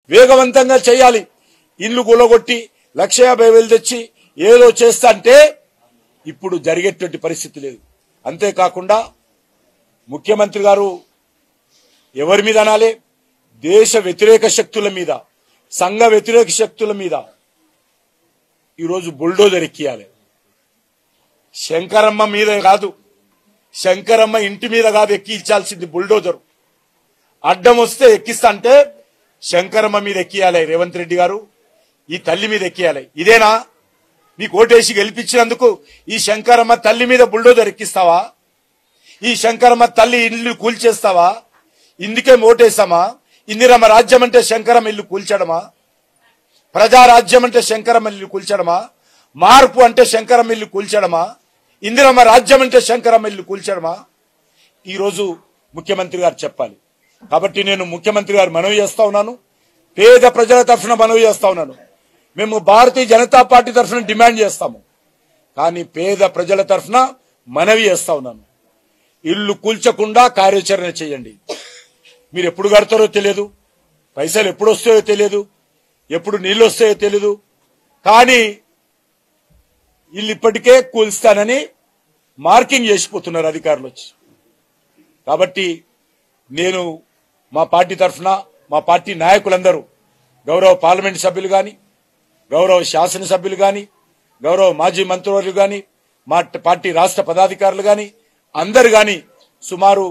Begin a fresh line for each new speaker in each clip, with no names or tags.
వేగవంతంగా చేయాలి ఇల్లు కూలగొట్టి లక్ష యాభై వేలు తెచ్చి ఏదో చేస్తా అంటే ఇప్పుడు జరిగేటువంటి పరిస్థితి లేదు అంతేకాకుండా ముఖ్యమంత్రి గారు ఎవరి మీద అనాలి దేశ వ్యతిరేక శక్తుల మీద సంఘ వ్యతిరేక శక్తుల మీద ఈరోజు బుల్డోజర్ ఎక్కియాలి శంకరమ్మ మీద కాదు శంకరమ్మ ఇంటి మీద కాదు ఎక్కించాల్సింది బుల్డోజర్ అడ్డం వస్తే ఎక్కిస్తా అంటే శంకరమ్మ మీద ఎక్కియాలి రేవంత్ రెడ్డి గారు ఈ తల్లి మీద ఎక్కియాలి ఇదేనా మీకు ఓటేసి గెలిపించినందుకు ఈ శంకరమ్మ తల్లి మీద బుల్డోజర్ ఎక్కిస్తావా ఈ శంకరమ్మ తల్లి ఇల్లు కూల్చేస్తావా ఇందుకే ఓటేస్తామా ఇందిరమ్మ రాజ్యం అంటే శంకరమ్మ ఇల్లు కూల్చడమా ప్రజారాజ్యం అంటే శంకరమ్మ ఇల్లు కూల్చడమా మార్పు అంటే శంకరమ్మ ఇల్లు కూల్చడమా ఇందిరమ్మ రాజ్యం అంటే శంకరమ్మ ఇల్లు కూల్చడమా ఈరోజు ముఖ్యమంత్రి గారు చెప్పాలి కాబట్టి నేను ముఖ్యమంత్రి గారు మనవి చేస్తా ఉన్నాను పేద ప్రజల తరఫున మనవి చేస్తా ఉన్నాను మేము భారతీయ జనతా పార్టీ తరఫున డిమాండ్ చేస్తాము కానీ పేద ప్రజల తరఫున మనవి చేస్తా ఉన్నాను ఇల్లు కూల్చకుండా కార్యాచరణ చేయండి మీరు ఎప్పుడు కడతారో తెలియదు పైసలు ఎప్పుడు వస్తాయో తెలియదు ఎప్పుడు నీళ్లు వస్తాయో తెలియదు కానీ వీళ్ళు ఇప్పటికే కూల్స్తానని మార్కింగ్ చేసిపోతున్నారు అధికారులు వచ్చి కాబట్టి నేను మా పార్టీ తరఫున మా పార్టీ నాయకులందరూ గౌరవ పార్లమెంట్ సభ్యులు గాని గౌరవ శాసనసభ్యులు గాని గౌరవ మాజీ మంత్రివర్యులు గాని మా పార్టీ రాష్ట్ర పదాధికారులు గాని అందరు గాని సుమారు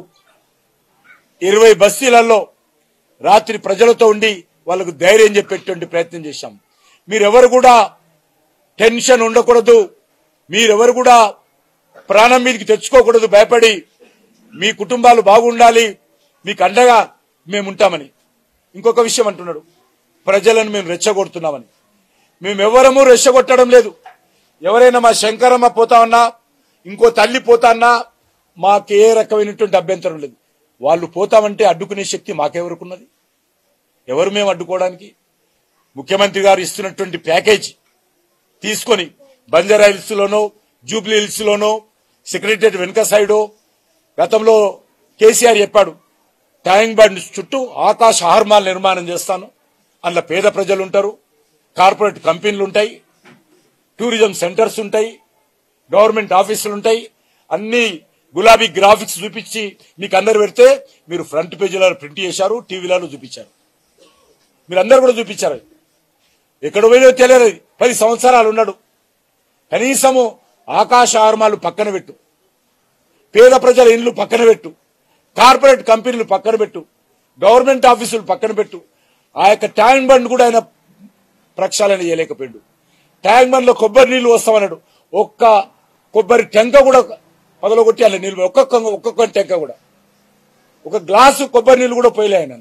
ఇరవై బస్తీలలో రాత్రి ప్రజలతో ఉండి వాళ్ళకు ధైర్యం చెప్పేటువంటి ప్రయత్నం చేశాం మీరెవరు కూడా టెన్షన్ ఉండకూడదు మీరెవరు కూడా ప్రాణం మీదకి తెచ్చుకోకూడదు భయపడి మీ కుటుంబాలు బాగుండాలి మీకు అండగా మేము ఉంటామని ఇంకొక విషయం అంటున్నాడు ప్రజలను మేము రెచ్చగొడుతున్నామని మేము ఎవరము రెచ్చగొట్టడం లేదు ఎవరైనా మా శంకరమ్మ పోతామన్నా ఇంకో తల్లి పోతాన్నా మాకే రకమైనటువంటి అభ్యంతరం లేదు వాళ్ళు పోతామంటే అడ్డుకునే శక్తి మాకెవరుకున్నది ఎవరు మేము అడ్డుకోవడానికి ముఖ్యమంత్రి గారు ఇస్తున్నటువంటి ప్యాకేజ్ తీసుకొని బంజారా హిల్స్ లోనో జూబ్లీ హిల్స్ లోనో సెక్రటరియట్ వెనుక సైడో గతంలో కేసీఆర్ చెప్పాడు ట్యాంక్ బండ్ చుట్టూ ఆకాశ హార్మాల్ నిర్మాణం చేస్తాను అందులో పేద ప్రజలు ఉంటారు కార్పొరేట్ కంపెనీలు ఉంటాయి టూరిజం సెంటర్స్ ఉంటాయి గవర్నమెంట్ ఆఫీసులు ఉంటాయి అన్ని గులాబీ గ్రాఫిక్స్ చూపించి మీకు అందరు పెడితే మీరు ఫ్రంట్ పేజీలలో ప్రింట్ చేశారు టీవీలలో చూపించారు మీరు అందరు కూడా చూపించారు ఎక్కడ పోయినో తెలియదు పది సంవత్సరాలు ఉన్నాడు కనీసము ఆకాశ ఆర్మాలు పక్కన పెట్టు పేద ప్రజల ఇండ్లు పక్కన పెట్టు కార్పొరేట్ కంపెనీలు పక్కన పెట్టు గవర్నమెంట్ ఆఫీసులు పక్కన పెట్టు ఆ యొక్క ట్యాంక్ బండ్ కూడా ఆయన ప్రక్షాళన చేయలేకపోయాడు ట్యాంక్ బండ్ లో కొబ్బరి నీళ్లు వస్తామన్నాడు ఒక్క కొబ్బరి టెంక కూడా పగలగొట్టి అలా నీళ్ళు ఒక్కొక్క ఒక్కొక్క టెంక కూడా ఒక గ్లాసు కొబ్బరి నీళ్లు కూడా పోయలే ఆయన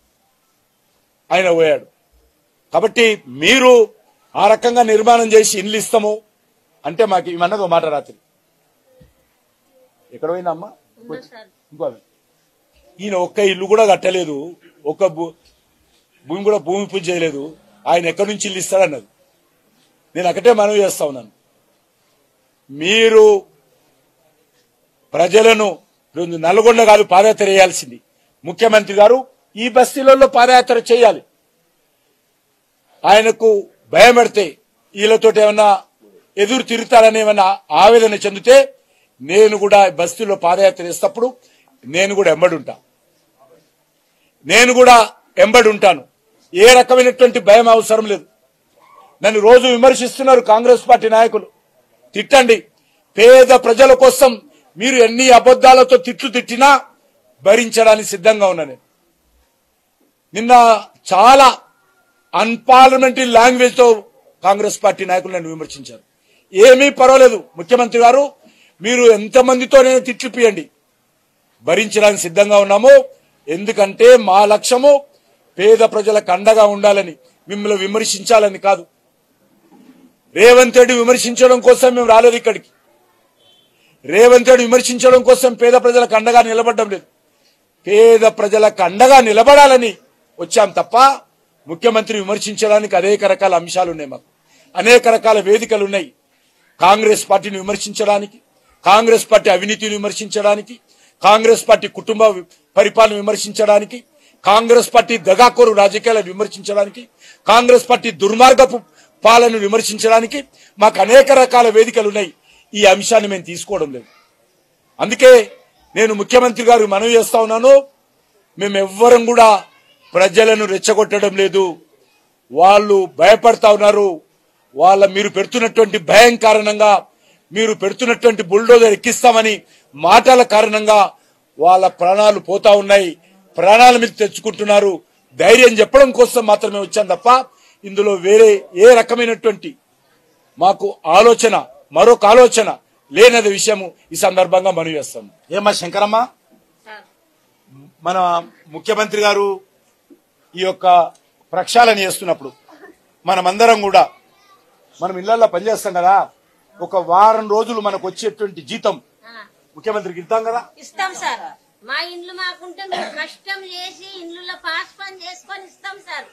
ఆయన పోయాడు కాబట్టి మీరు ఆ రకంగా నిర్మాణం చేసి ఇల్లు ఇస్తాము అంటే మాకు ఇవన్నది ఒక మాట రాత్రి ఎక్కడ పోయిందా అమ్మా ఇంకో ఆమె. ఈయన ఒక్క ఇల్లు కూడా కట్టలేదు ఒక్క భూ- భూమి కూడా భూమి పూజ చేయలేదు ఆయన ఎక్కడి నుంచి ఇల్లు ఇస్తాడన్నది నేను ఒకటే మనవి చేస్తా ఉన్నాను మీరు ప్రజలను ఇప్పుడు నల్గొండ కాదు పాదయాత్ర చేయాల్సింది ముఖ్యమంత్రి గారు ఈ బస్తీలలో పాదయాత్ర చేయాలి ఆయనకు భయం పెడితే వీళ్ళతో ఏమన్నా ఎదురు తిరుగుతారని ఏమన్నా ఆవేదన చెందితే నేను కూడా బస్తీలో పాదయాత్ర చేసేటప్పుడు నేను కూడా ఎంబడి ఉంటా నేను కూడా ఎంబడి ఉంటాను ఏ రకమైనటువంటి భయం అవసరం లేదు నన్ను రోజు విమర్శిస్తున్నారు కాంగ్రెస్ పార్టీ నాయకులు తిట్టండి పేద ప్రజల కోసం మీరు ఎన్ని అబద్దాలతో తిట్లు తిట్టినా భరించడానికి సిద్ధంగా ఉన్నా నేను నిన్న చాలా అన్పార్లమెంటరీ లాంగ్వేజ్ తో కాంగ్రెస్ పార్టీ నాయకులు నన్ను విమర్శించారు ఏమీ పర్వాలేదు ముఖ్యమంత్రి గారు మీరు ఎంతమందితోనే తిట్లిపియండి భరించడానికి సిద్ధంగా ఉన్నాము ఎందుకంటే మా లక్ష్యము పేద ప్రజలకు అండగా ఉండాలని మిమ్మల్ని విమర్శించాలని కాదు రేవంత్ రెడ్డి విమర్శించడం కోసం మేము రాలేదు ఇక్కడికి రేవంత్ రెడ్డి విమర్శించడం కోసం పేద ప్రజలకు అండగా నిలబడడం లేదు పేద ప్రజలకు అండగా నిలబడాలని వచ్చాం తప్ప ముఖ్యమంత్రి విమర్శించడానికి అనేక రకాల అంశాలు ఉన్నాయి మాకు అనేక రకాల వేదికలు ఉన్నాయి కాంగ్రెస్ పార్టీని విమర్శించడానికి కాంగ్రెస్ పార్టీ అవినీతిని విమర్శించడానికి కాంగ్రెస్ పార్టీ కుటుంబ పరిపాలన విమర్శించడానికి కాంగ్రెస్ పార్టీ దగాకోరు రాజకీయాలను విమర్శించడానికి కాంగ్రెస్ పార్టీ దుర్మార్గపు పాలన విమర్శించడానికి మాకు అనేక రకాల వేదికలు ఉన్నాయి ఈ అంశాన్ని మేము తీసుకోవడం లేదు అందుకే నేను ముఖ్యమంత్రి గారు మనవి చేస్తా ఉన్నాను మేము ఎవ్వరం కూడా ప్రజలను రెచ్చగొట్టడం లేదు వాళ్ళు భయపడతా ఉన్నారు వాళ్ళ మీరు పెడుతున్నటువంటి భయం కారణంగా మీరు పెడుతున్నటువంటి బుల్డోజర్ ఎక్కిస్తామని మాటల కారణంగా వాళ్ళ ప్రాణాలు పోతా ఉన్నాయి ప్రాణాల మీద తెచ్చుకుంటున్నారు ధైర్యం చెప్పడం కోసం మాత్రమే వచ్చాం తప్ప ఇందులో వేరే ఏ రకమైనటువంటి మాకు ఆలోచన మరొక ఆలోచన లేనది విషయము ఈ సందర్భంగా మనవి చేస్తాం ఏమా శంకరమ్మ
సార్
మన ముఖ్యమంత్రి గారు ఈ యొక్క ప్రక్షాళన చేస్తున్నప్పుడు మనమందరం కూడా మనం ఇళ్లలో పనిచేస్తాం కదా ఒక వారం రోజులు మనకు వచ్చేటువంటి జీతం
ఆ,
ముఖ్యమంత్రికి ఇద్దాం కదా
ఇస్తాం సార్ మా ఇండ్లు మాకుంటే మేము కష్టం చేసి ఇండ్లలో పాస్ పని చేసుకొని ఇస్తాం సార్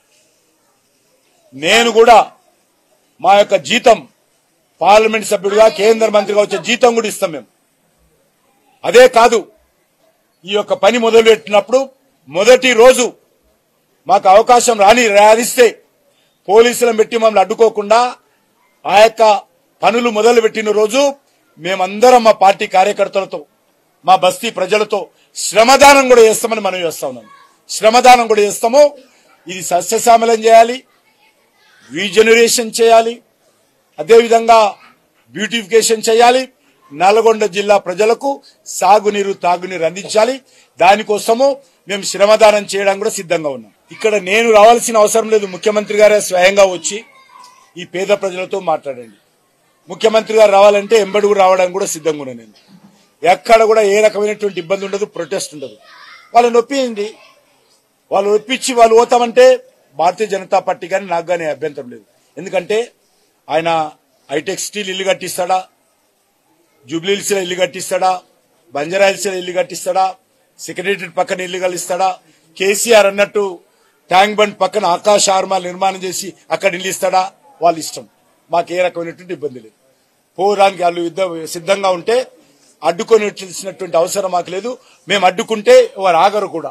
నేను కూడా మా యొక్క జీతం పార్లమెంట్ సభ్యుడిగా కేంద్ర మంత్రిగా వచ్చే జీతం కూడా ఇస్తాం మేము అదే కాదు ఈ యొక్క పని మొదలుపెట్టినప్పుడు మొదటి రోజు మాకు అవకాశం రాని రాదిస్తే పోలీసులను పెట్టి మమ్మల్ని అడ్డుకోకుండా ఆ యొక్క పనులు మొదలు పెట్టిన రోజు మేమందరం మా పార్టీ కార్యకర్తలతో మా బస్తీ ప్రజలతో శ్రమదానం కూడా చేస్తామని మనం చేస్తా ఉన్నాం శ్రమదానం కూడా చేస్తాము ఇది సస్యశ్యామలం చేయాలి రీజనరేషన్ చేయాలి అదేవిధంగా బ్యూటిఫికేషన్ చేయాలి నల్గొండ జిల్లా ప్రజలకు సాగునీరు తాగునీరు అందించాలి దానికోసము మేము శ్రమదానం చేయడానికి కూడా సిద్ధంగా ఉన్నాం ఇక్కడ నేను రావాల్సిన అవసరం లేదు ముఖ్యమంత్రి గారే స్వయంగా వచ్చి ఈ పేద ప్రజలతో మాట్లాడండి ముఖ్యమంత్రి గారు రావాలంటే ఎంబడుగు రావడానికి కూడా సిద్ధంగా ఉన్నాను నేను ఎక్కడ కూడా ఏ రకమైనటువంటి ఇబ్బంది ఉండదు ప్రొటెస్ట్ ఉండదు వాళ్ళని ఒప్పియండి వాళ్ళు ఒప్పించి వాళ్ళు పోతామంటే భారతీయ జనతా పార్టీ కానీ నాకు కానీ అభ్యంతరం లేదు ఎందుకంటే ఆయన హైటెక్ స్టీల్ ఇల్లు కట్టిస్తాడా జూబ్లీహిల్స్ లో ఇల్లు కట్టిస్తాడా బంజారాహిల్స్ లో ఇల్లు కట్టిస్తాడా సెక్రటరియట్ పక్కన ఇల్లు కలిస్తాడా కేసీఆర్ అన్నట్టు ట్యాంక్ బండ్ పక్కన ఆకాశ ఆర్మాలు నిర్మాణం చేసి అక్కడ ఇల్లు ఇస్తాడా వాళ్ళ ఇష్టం మాకు ఏ రకమైనటువంటి ఇబ్బంది లేదు పోవడానికి వాళ్ళు యుద్ధ సిద్ధంగా ఉంటే అడ్డుకొనిటువంటి అవసరం మాకు లేదు మేము అడ్డుకుంటే వారు ఆగరు కూడా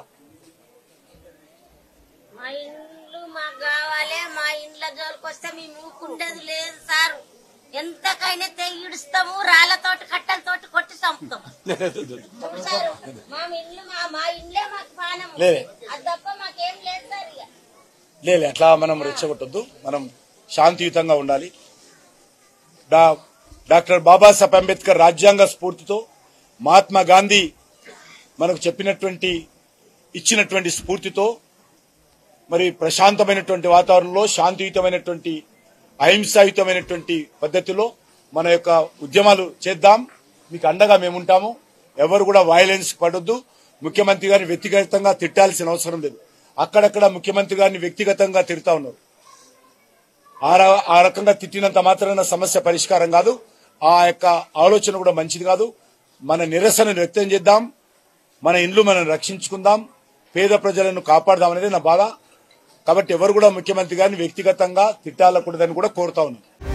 మా ఇండ్లు మాకు కావాలి మా ఇండ్ల జోలికి వస్తే మేము ఊకుండేది లేదు సార్ ఎంతకైనా తెగిడుస్తాము రాళ్లతోటి కట్టెలతోటి కొట్టి చంపుతాం చూడు సార్ మా ఇండ్లు మా మా ఇండ్లే మాకు పానం
లేదే.
అది తప్ప మాకేం లేదు సార్ ఇక
లేదు అట్లా మనం రెచ్చగొట్టద్దు మనం శాంతియుతంగా ఉండాలి డా- డాక్టర్ బాబాసాహెబ్ అంబేద్కర్ రాజ్యాంగ స్ఫూర్తితో మహాత్మా గాంధీ మనకు చెప్పినటువంటి ఇచ్చినటువంటి స్ఫూర్తితో మరి ప్రశాంతమైనటువంటి వాతావరణంలో శాంతియుతమైనటువంటి అహింసాయుతమైనటువంటి పద్ధతిలో మన యొక్క ఉద్యమాలు చేద్దాం మీకు అండగా మేముంటాము ఎవరు కూడా వైలెన్స్ పడొద్దు ముఖ్యమంత్రి గారిని వ్యక్తిగతంగా తిట్టాల్సిన అవసరం లేదు అక్కడక్కడ ముఖ్యమంత్రి గారిని వ్యక్తిగతంగా తిడతా ఉన్నారు ఆ ర- ఆ రకంగా తిట్టినంత మాత్రాన సమస్య పరిష్కారం కాదు ఆ యొక్క ఆలోచన కూడా మంచిది కాదు మన నిరసనను వ్యక్తం చేద్దాం మన ఇండ్లు మనం రక్షించుకుందాం పేద ప్రజలను కాపాడదాం అనేది నా బాధ కాబట్టి ఎవరు కూడా ముఖ్యమంత్రి గారిని వ్యక్తిగతంగా తిట్టాలకూడదని కూడా కోరుతా ఉన్నాను